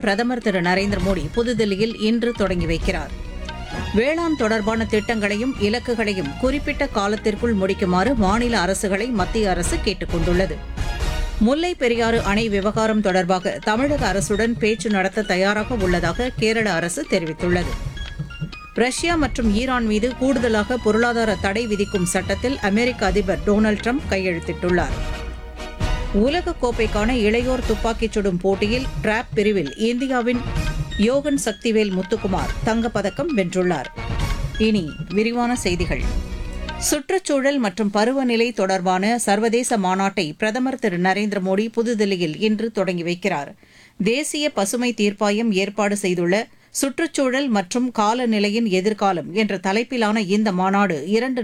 பிரதமர் திரு நரேந்திர மோடி புதுதில்லியில் இன்று தொடங்கி வைக்கிறார் வேளாண் தொடர்பான திட்டங்களையும் இலக்குகளையும் குறிப்பிட்ட காலத்திற்குள் முடிக்குமாறு மாநில அரசுகளை மத்திய அரசு கேட்டுக் கொண்டுள்ளது முல்லை பெரியாறு அணை விவகாரம் தொடர்பாக தமிழக அரசுடன் பேச்சு நடத்த தயாராக உள்ளதாக கேரள அரசு தெரிவித்துள்ளது ரஷ்யா மற்றும் ஈரான் மீது கூடுதலாக பொருளாதார தடை விதிக்கும் சட்டத்தில் அமெரிக்க அதிபர் டொனால்டு ட்ரம்ப் கையெழுத்திட்டுள்ளார் உலகக் கோப்பைக்கான இளையோர் துப்பாக்கிச் சுடும் போட்டியில் டிராப் பிரிவில் இந்தியாவின் யோகன் சக்திவேல் முத்துக்குமார் தங்கப்பதக்கம் வென்றுள்ளார் இனி விரிவான செய்திகள் சுற்றுச்சூழல் மற்றும் பருவநிலை தொடர்பான சர்வதேச மாநாட்டை பிரதமர் திரு நரேந்திர மோடி புதுதில்லியில் இன்று தொடங்கி வைக்கிறார் தேசிய பசுமை தீர்ப்பாயம் ஏற்பாடு செய்துள்ள சுற்றுச்சூழல் மற்றும் காலநிலையின் எதிர்காலம் என்ற தலைப்பிலான இந்த மாநாடு இரண்டு